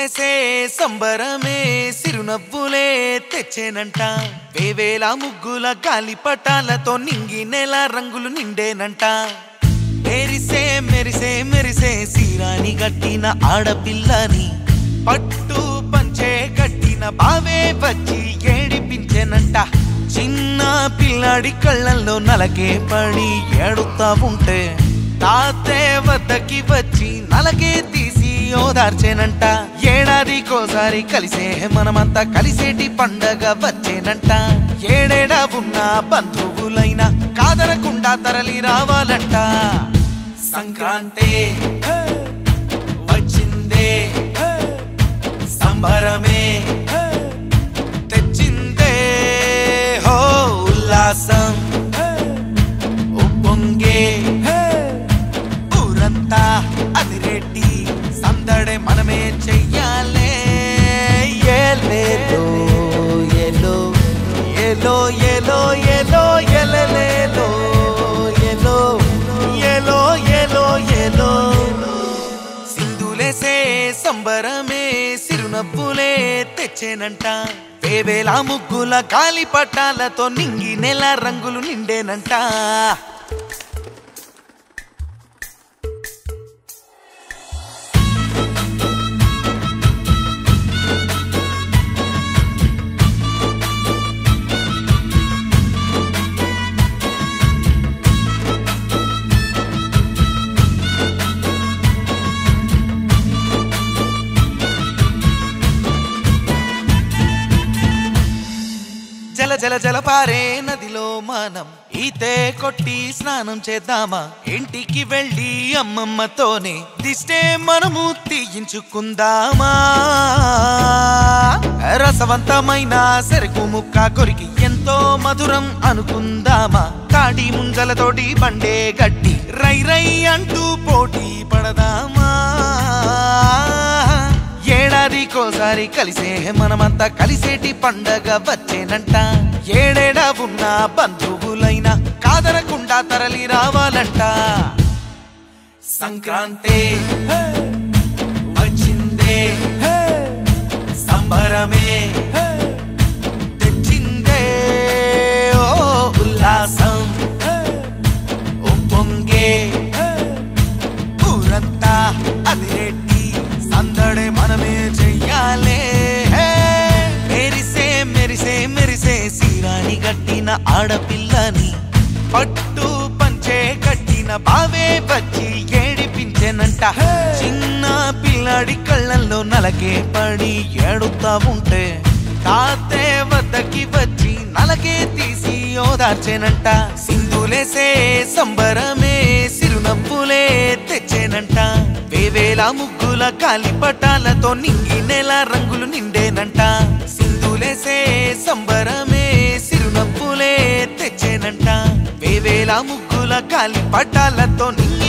సింధులేసే సంబరమే సిరునవ్వులే తెచ్చేనంట వేవేల ముగ్గుల గాలిపటాలతో నింగి నెల రంగులు నిండేనంట మెరిసే మెరిసే మెరిసే సీరాని గట్టిన ఆడపిల్లని పట్టు పంచే కట్టిన బావే వచ్చి ఏడిపించెనంట చిన్న పిల్లాడి కళ్ళల్లో నలకే పడి ఏడుతా ఉంటే తాతే వద్దకి వచ్చి నలకే తీసి ఓదార్చేనంట ఏడాదికోసారి కలిసే మనమంతా కలిసేటి పండగ వచ్చేనంట ఏడేడా ఉన్న బంధువులైనా కాదనకుండా తరలి రావాలంట సంక్రాంతి వచ్చిందే సంబరమే తెచ్చిందే హో ఉల్లాసం ఉప్పొంగే ఊరంతా అదిరెడ్డి సందడే మనమే చెయ్యాలే ఏలేలో ఏలో ఏలో ఏలో ఏలో ఎలలేలో ఏలో ఏలో ఏలో ఏలో సింధులేసే సంబరమే సిరునవ్వులే తెచ్చేనంట వేవేల ముగ్గుల గాలి పట్టాలతో నింగి నెల రంగులు నిండేనంట జల జల జల పారే నదిలో మనం ఈతే కొట్టి స్నానం చేద్దామా ఇంటికి వెళ్ళి అమ్మమ్మతోనే దిష్టే మనము తీయించుకుందామా రసవంతమైన సెరుకు ముక్క కొరికి ఎంతో మధురం అనుకుందామా తాడి ముంజలతోటి బండే గట్టి రై రై అంటూ పోటీ పడదామా ఏడాదికోసారి కలిసే మనమంతా కలిసేటి పండగ వచ్చేనంట ఏడేడా ఉన్న బంధువులైనా కాదనకుండా తరలి రావాలంట సంక్రాంతి వచ్చిందే సంబరమే తెచ్చిందే ఓ ఉల్లాసం ఉప్పొంగే ఊరంతా అదిరెడ్డి సందడే మనమే చెయ్యాలే హే! మెరిసే మెరిసే మెరిసే సీరాని గట్టిన ఆడపిల్లని పట్టు పంచే కట్టిన బావే వచ్చి ఏడిపించెనంట చిన్న పిల్లాడి కళ్ళల్లో నలకే పడి ఏడుతా ఉంటే తాతే వద్దకి వచ్చి నలకే తీసి ఓదార్చేనంట సింధులేసే సంబరమే సిరునవ్వులే తెచ్చేనంట వేవేల ముగ్గుల కాలిపటాలతో నింగి నెల రంగులు నిండేనంట సింధులేసే సంబరమే సిరునవ్వులే తెచ్చేనంట వేవేల ముగ్గుల కాలిపటాలతో నింగి